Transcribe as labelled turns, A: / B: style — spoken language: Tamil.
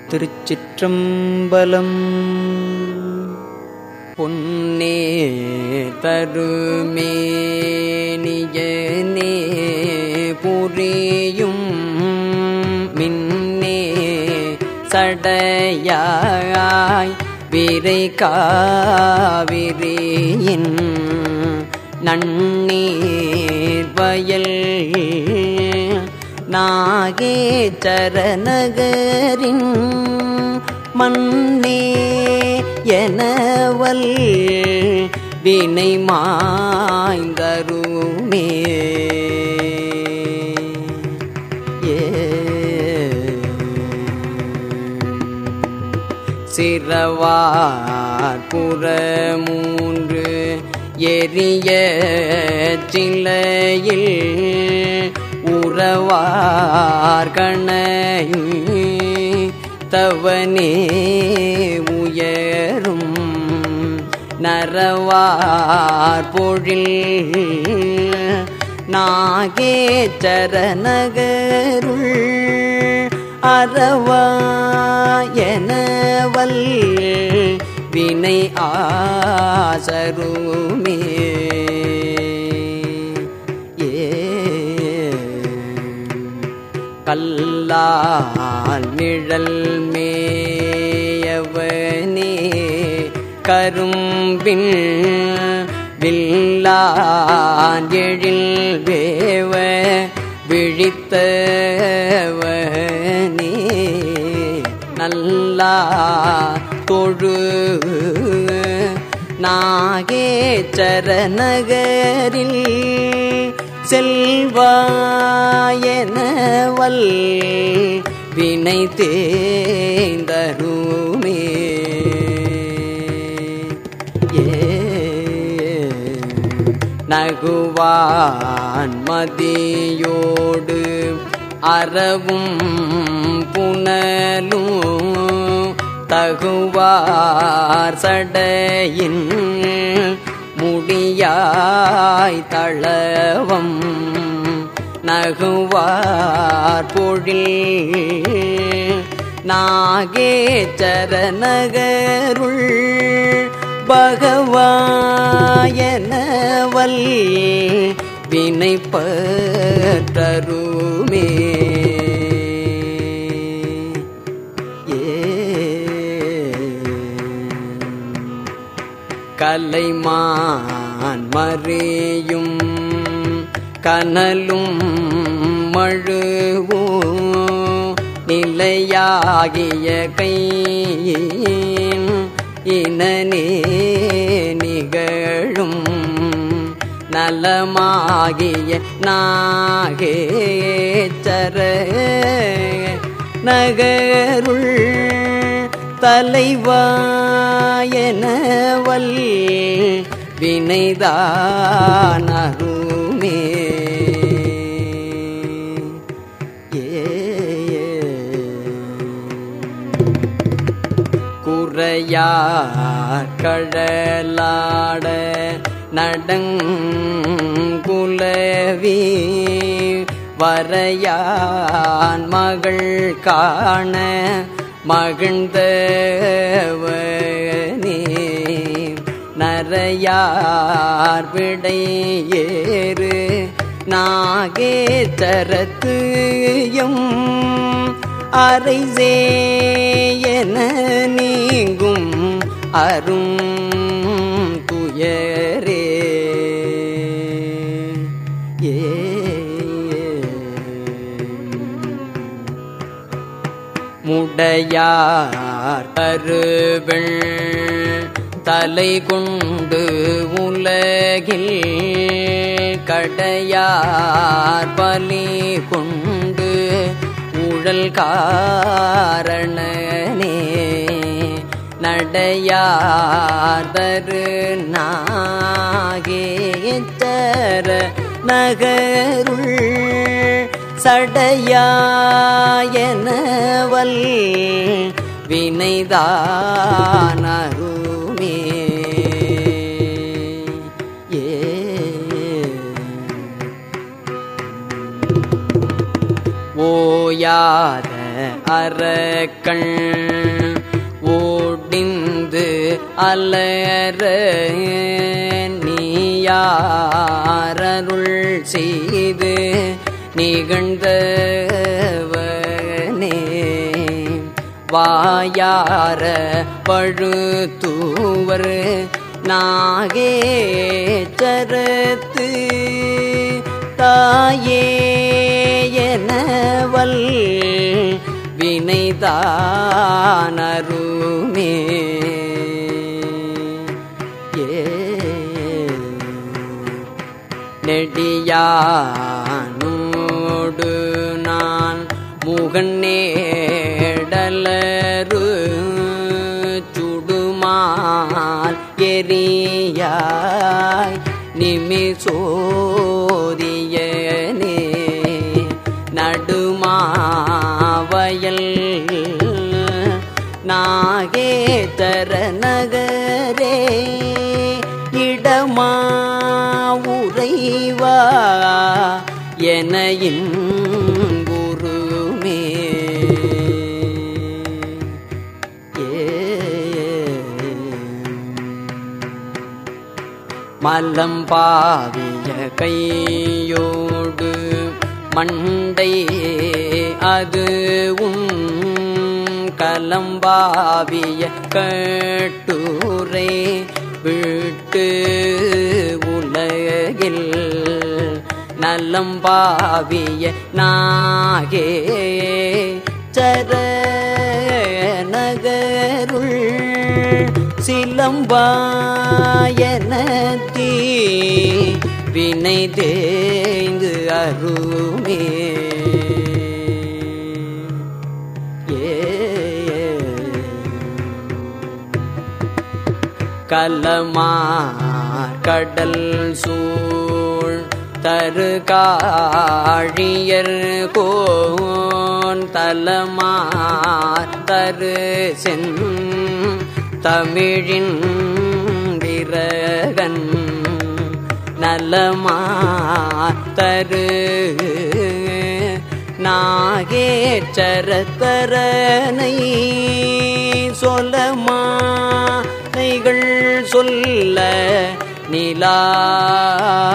A: திருச்சிற்றம்பலம் பொன்னே தருமேனியனே புரியும் மின்னே சடையாய் விரை காவிரியின் நன்னீர் வயல் நாகேச்சர நகரின் மண்ணே எனவல் வினை மாய்ந்தருமே ஏ சிறவார் புற மூன்று எரிய சிலையில் உறவார் கணையும் தவனே உயரும் நரவார் பொழில் நாகேச்சர நகருள் அறவாயனவல் வினை ஆசருமே ஏ கல்லால் நிழல் மேயவனே கரும்பின் வில்லான் எழில் வேவ விழித்தவனே நல்லா தொழு நாகேச்சர நகரில் செல்வாயனவல் வினை தேந்தருமே ஏ நகுவான் மதியோடு அறவும் புனலும் தகுவார் சடையின் முடியாய் தளவம் நகுவார் பொழில் நாகேச்சர நகருள் பகவாயனவல் வினை பற்றருமே கலைமான் மறியும் கனலும் மழுவும் நிலையாகிய கையின் இனனே நிகழும் நலமாகிய நாகேச்சர நகருள் தலைவாயனவல் வினைதானருமே குறையார் கழலாட நடங்குலவி வரையான் மகள் காண மகிழ்ந்தவனே நரையார் விடை ஏறு நாகேச்சரத்துயும் அரை சேயன நீங்கும் அரும் துயரே ஏ முடையார் கருவெள் தலை கொண்டு உலகில் கடையார் பலி கொண்டு உழல் காரணனே நடையார் தரு நாகேச்சர நகருள் சடையாயனவல் வினைதானருமே ஏ ஓய ஒழியாத அறக்கண் ஓடிந்து அலற நீயாரருள் செய்து நிகழ்ந்தவனே வாயார பழுத்தூவர் நாகே சரத்து தாயே எனவல் வினைதானருமே ஏ நெடியானோடு நான் முகன் நேடலரு சுடுமால் எரியாய் நிமிசோதியனே நடுமாவயல் நாகேதர நகரே இடமா உறைவா என குருமே மல்லம் பாவிய கையோடு மண்டை அது உன் கலம்பாவிய கட்டுரை விட்டு உலகில் நலம்பாவிய நாகே சர நகருள் சிலம்பாயனத்தி வினை தேய்ந்து அருமே ஏ கலமார் கடல் சூழ் தரு காழியர் கோன் தலமார் தரு சென் தமிழின் விரகன் நலமா தரு நாகேச்சரத்தரனை சொல்லமானைகள் சொல்ல நிலாவென்றே